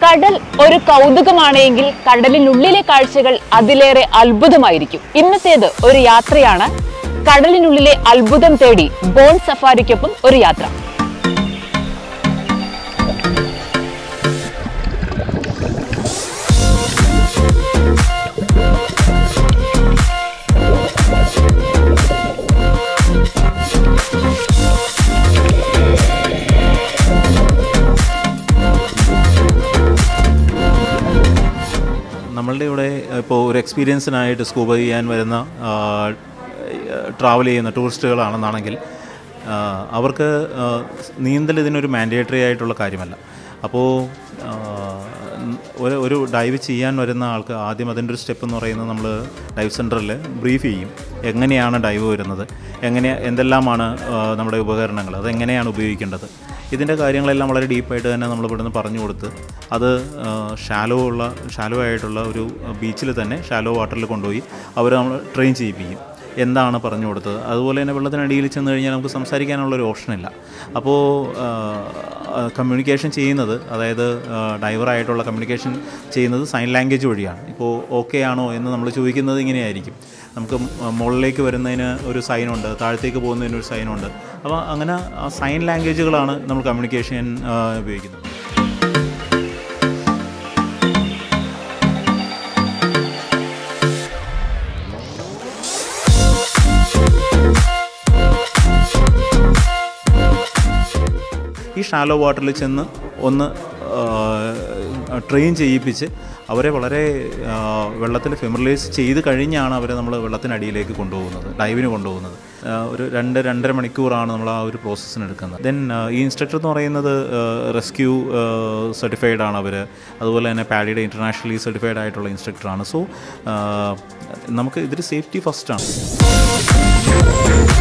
കടൽ ഒരു കൗതുകമാണെങ്കിൽ കടലിനുള്ളിലെ കാഴ്ചകൾ അതിലേറെ അത്ഭുതമായിരിക്കും ഇന്നത്തേത് ഒരു യാത്രയാണ് കടലിനുള്ളിലെ അത്ഭുതം തേടി ബോൺ സഫാരിക്കൊപ്പം ഒരു യാത്ര നമ്മളുടെ ഇവിടെ ഇപ്പോൾ ഒരു എക്സ്പീരിയൻസിനായിട്ട് സ്കൂബ ചെയ്യാൻ വരുന്ന ട്രാവൽ ചെയ്യുന്ന ടൂറിസ്റ്റുകളാണെന്നാണെങ്കിൽ ആ, അവർക്ക് ആ, നീന്തൽ ഇതിനൊരു മാൻഡേറ്ററി ആയിട്ടുള്ള കാര്യമല്ല അപ്പോൾ ആ, ഒരു ഒരു ഡൈവ് ചെയ്യാൻ വരുന്ന ആൾക്ക് ആദ്യം അതിൻ്റെ ഒരു സ്റ്റെപ്പ് എന്ന് പറയുന്നത് നമ്മൾ ഡൈവ് സെൻറ്ററിൽ ബ്രീഫ് ചെയ്യും എങ്ങനെയാണ് ഡൈവ് വരുന്നത് എങ്ങനെ എന്തെല്ലാമാണ് ആ, നമ്മുടെ ഉപകരണങ്ങൾ അതെങ്ങനെയാണ് ഉപയോഗിക്കേണ്ടത് ഇതിൻ്റെ കാര്യങ്ങളെല്ലാം വളരെ ഡീപ്പായിട്ട് തന്നെ നമ്മൾ ഇവിടുന്ന് പറഞ്ഞു കൊടുത്ത് അത് ഷാലോ ഉള്ള ഷാലോ ആയിട്ടുള്ള ഒരു ബീച്ചിൽ തന്നെ ഷാലോ വാട്ടറിൽ കൊണ്ടുപോയി അവർ നമ്മൾ ട്രെയിൻ ചെയ്യിപ്പിക്കും എന്താണ് പറഞ്ഞു കൊടുത്തത് അതുപോലെ തന്നെ വെള്ളത്തിനടിയിൽ ചെന്ന് കഴിഞ്ഞാൽ നമുക്ക് സംസാരിക്കാനുള്ള ഒരു ഓപ്ഷനില്ല അപ്പോൾ കമ്മ്യൂണിക്കേഷൻ ചെയ്യുന്നത് അതായത് ഡൈവറായിട്ടുള്ള കമ്മ്യൂണിക്കേഷൻ ചെയ്യുന്നത് സൈൻ ലാംഗ്വേജ് വഴിയാണ് ഇപ്പോൾ ഓക്കെ ആണോ എന്ന് നമ്മൾ ചോദിക്കുന്നത് ഇങ്ങനെയായിരിക്കും നമുക്ക് മുകളിലേക്ക് വരുന്നതിന് ഒരു സൈനുണ്ട് താഴത്തേക്ക് പോകുന്നതിന് ഒരു സൈനുണ്ട് അപ്പോൾ അങ്ങനെ ആ സൈൻ ലാംഗ്വേജുകളാണ് നമ്മൾ കമ്മ്യൂണിക്കേഷൻ ഉപയോഗിക്കുന്നത് ഈ ഷാലോ വാട്ടറിൽ ചെന്ന് ഒന്ന് ട്രെയിൻ ചെയ്യിപ്പിച്ച് അവരെ വളരെ വെള്ളത്തിൽ ഫെമിലൈസ് ചെയ്ത് കഴിഞ്ഞാണ് അവരെ നമ്മൾ വെള്ളത്തിനടിയിലേക്ക് കൊണ്ടുപോകുന്നത് ഡൈവിന് കൊണ്ടുപോകുന്നത് ആ, ഒരു രണ്ട് രണ്ടര മണിക്കൂറാണ് നമ്മൾ ആ ഒരു പ്രോസസ്സിന് എടുക്കുന്നത് ദെൻ ഈ ഇൻസ്ട്രക്ടർ എന്ന് പറയുന്നത് റെസ്ക്യൂ സർട്ടിഫൈഡ് ആണ് അവർ അതുപോലെ തന്നെ പാഡിയുടെ ഇൻ്റർനാഷണലി സർട്ടിഫൈഡ് ആയിട്ടുള്ള ഇൻസ്ട്രക്ടറാണ് സോ നമുക്ക് ഇതിൽ സേഫ്റ്റി ഫസ്റ്റാണ്